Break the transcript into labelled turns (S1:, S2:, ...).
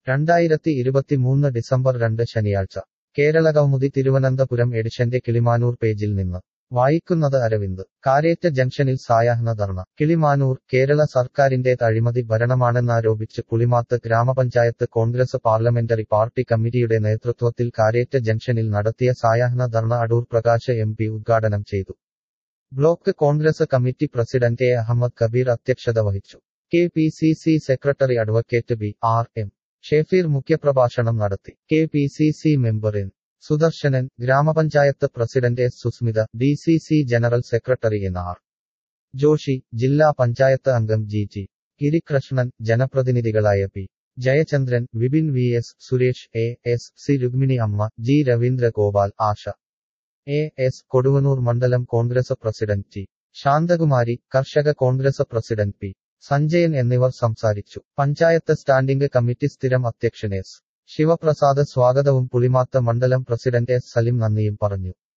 S1: രണ്ടായിരത്തി ഇരുപത്തിമൂന്ന് ഡിസംബർ രണ്ട് ശനിയാഴ്ച കേരളകൗമുദി തിരുവനന്തപുരം എഡിഷന്റെ കിളിമാനൂർ പേജിൽ നിന്ന് വായിക്കുന്നത് അരവിന്ദ് കാരേറ്റ ജംഗ്ഷനിൽ സായാഹ്ന ധർണ കിളിമാനൂർ കേരള സർക്കാരിന്റെ അഴിമതി ഭരണമാണെന്നാരോപിച്ച് പുളിമാത്ത് ഗ്രാമപഞ്ചായത്ത് കോൺഗ്രസ് പാർലമെന്ററി പാർട്ടി കമ്മിറ്റിയുടെ നേതൃത്വത്തിൽ കാരേറ്റ ജംഗ്ഷനിൽ നടത്തിയ സായാഹ്ന ധർണ അടൂർ പ്രകാശ് എം പി ഉദ്ഘാടനം ചെയ്തു block Congress committee president A Ahammed Kabeer അധ്യക്ഷത വഹിച്ചു K P C C secretary advocate B R M Shefeer മുഖ്യപ്രഭാഷണം നടത്തി K P C C member N Sudarshanan ഗ്രാമപഞ്ചായത്ത് president S Susmitha D C C general secretary N R Joshi ജില്ലാ പഞ്ചായത്ത് അംഗം ജി ജി ഗിരികൃഷ്ണൻ ജനപ്രതിനിധികളായ P Jayachandran Vipin V S Suresh A S C Rukmini Amma G Ravindra Gopal Asha A S Koduvanoor മണ്ഡലം Congress president T Shanthakumari കർഷക Congress president P Sanjayan എന്നിവർ സംസാരിച്ചു പഞ്ചായത്ത് സ്റ്റാൻഡിംഗ് കമ്മിറ്റി സ്ഥിരം അധ്യക്ഷൻ എസ് ശിവപ്രസാദ് സ്വാഗതവും പുളിമാത്ത മണ്ഡലം പ്രസിഡന്റ് എസ് സലിം നന്ദിയും പറഞ്ഞു